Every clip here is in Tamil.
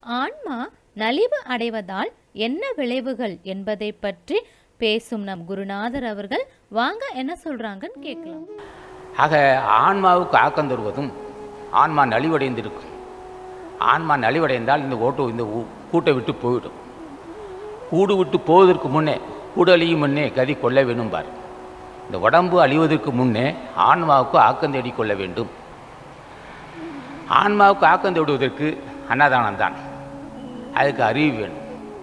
ஆன்மா நலிவு அடைவதால் என்ன விளைவுகள் என்பதை பற்றி பேசும் நம் குருநாதர் அவர்கள் வாங்க என்ன சொல்றாங்கன்னு கேட்கலாம் ஆக ஆன்மாவுக்கு ஆக்கம் தருவதும் ஆன்மா நலிவடைந்திருக்கும் ஆன்மா நலிவடைந்தால் இந்த ஓட்டு இந்த ஊ- கூட்டை விட்டு போய்விடும் கூடு விட்டு போவதற்கு முன்னே கூடு அழியும் முன்னே கதி கொள்ள வேணும் பார் இந்த உடம்பு அழிவதற்கு முன்னே ஆன்மாவுக்கு ஆக்கம் தேடிக் கொள்ள வேண்டும் ஆன்மாவுக்கு ஆக்கம் தேடுவதற்கு அன்னதானம் தான் அதுக்கு அறிவு வேணும்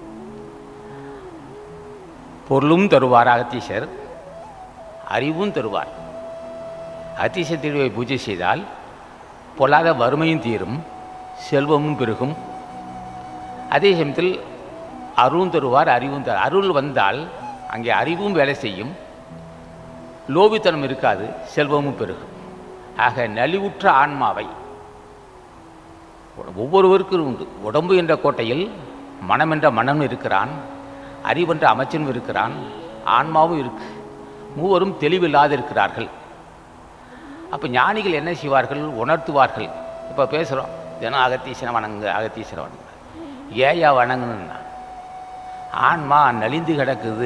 பொருளும் தருவார் அகத்தீசர் அறிவும் தருவார் அத்திச திருவை பூஜை செய்தால் பொல்லாத வறுமையும் தீரும் செல்வமும் பெருகும் அதே சமயத்தில் அருளும் தருவார் அறிவும் தரு அருள் வந்தால் அங்கே அறிவும் வேலை செய்யும் லோபித்தனம் இருக்காது செல்வமும் பெருகும் ஆக நலிவுற்ற ஆன்மாவை ஒவ்வொருவருக்கும் உண்டு உடம்பு என்ற கோட்டையில் மனம் என்ற மனம் இருக்கிறான் அறிவென்ற அமைச்சனும் இருக்கிறான் ஆன்மாவும் இருக்கு மூவரும் தெளிவில்லாது இருக்கிறார்கள் அப்போ ஞானிகள் என்ன செய்வார்கள் உணர்த்துவார்கள் இப்போ பேசுகிறோம் தினம் அகத்தீசனை வணங்கு அகத்தீசனை வணங்கு ஏயா வணங்கணுன்னா ஆன்மா நலிந்து கிடக்குது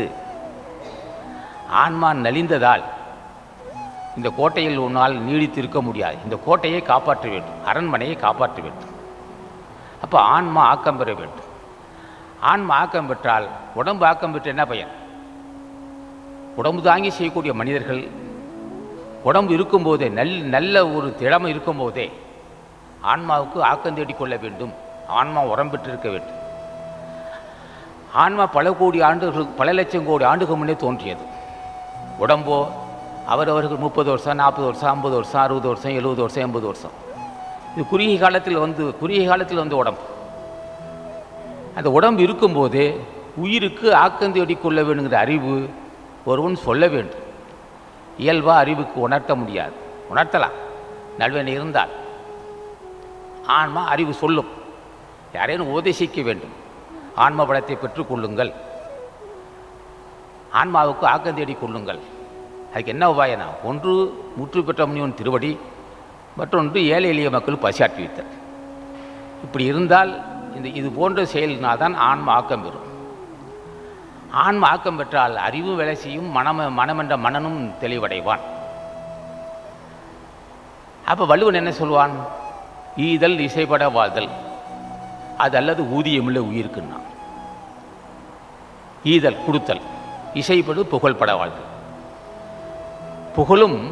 ஆன்மா நலிந்ததால் இந்த கோட்டையில் உன்னால் நீடித்து இருக்க முடியாது இந்த கோட்டையை காப்பாற்ற வேண்டும் அரண்மனையை காப்பாற்ற வேண்டும் அப்போ ஆன்மா ஆக்கம் பெற வேண்டும் ஆன்மா ஆக்கம் பெற்றால் உடம்பு ஆக்கம் பெற்ற என்ன பயன் உடம்பு தாங்கி செய்யக்கூடிய மனிதர்கள் உடம்பு இருக்கும்போதே நல் நல்ல ஒரு திறமை இருக்கும்போதே ஆன்மாவுக்கு ஆக்கம் தேடிக் கொள்ள வேண்டும் ஆன்மா உரம் பெற்றிருக்க வேண்டும் ஆன்மா பல கோடி ஆண்டுகள் பல லட்சம் கோடி ஆண்டுகள் முன்னே தோன்றியது உடம்போ அவரவர்கள் முப்பது வருஷம் நாற்பது வருஷம் ஐம்பது வருஷம் அறுபது வருஷம் எழுபது வருஷம் எண்பது வருஷம் இது குறுகிய காலத்தில் வந்து குறுகிய காலத்தில் வந்து உடம்பு அந்த உடம்பு இருக்கும்போதே உயிருக்கு ஆக்கம் தேடிக் கொள்ள வேணுங்கிற அறிவு ஒருவன் சொல்ல வேண்டும் இயல்பாக அறிவுக்கு உணர்த்த முடியாது உணர்த்தலாம் நல்வன் இருந்தால் ஆன்மா அறிவு சொல்லும் யாரேனும் உபதேசிக்க வேண்டும் ஆன்ம பலத்தை பெற்றுக்கொள்ளுங்கள் ஆன்மாவுக்கு ஆக்கம் தேடிக் கொள்ளுங்கள் அதுக்கு என்ன உபாயனா ஒன்று முற்று பெற்ற முனிவன் திருவடி மற்றொன்று ஏழை எளிய மக்கள் பசியாற்றி வைத்தல் இப்படி இருந்தால் இந்த இது போன்ற செயலினால்தான் ஆன்ம ஆக்கம் பெறும் ஆன்ம ஆக்கம் பெற்றால் அறிவு வேலை செய்யும் மனம் மனமென்ற மனனும் தெளிவடைவான் அப்போ வள்ளுவன் என்ன சொல்வான் ஈதல் இசைப்பட வாழ்தல் அது அல்லது ஊதியமில்லை உயிருக்குன்னா ஈதல் கொடுத்தல் இசைப்படு புகழ்பட வாழ்தல் புகழும்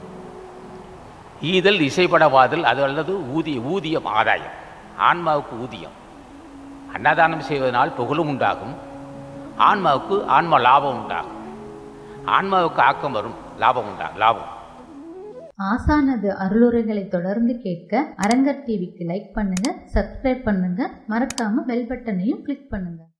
ஈதல் இசைப்பட வாழ்தல் அது அல்லது ஊதிய ஊதியம் ஆதாயம் ஆன்மாவுக்கு ஊதியம் அன்னதானம் செய்வதனால் புகழும் உண்டாகும் ஆன்மாவுக்கு ஆன்மா லாபம் உண்டாகும் ஆன்மாவுக்கு ஆக்கம் வரும் லாபம் உண்டாகும் லாபம் ஆசானது அருளுரைகளை தொடர்ந்து கேட்க அரங்கர் டிவிக்கு லைக் பண்ணுங்க சப்ஸ்கிரைப் பண்ணுங்க மறக்காம பெல் பட்டனையும் கிளிக் பண்ணுங்க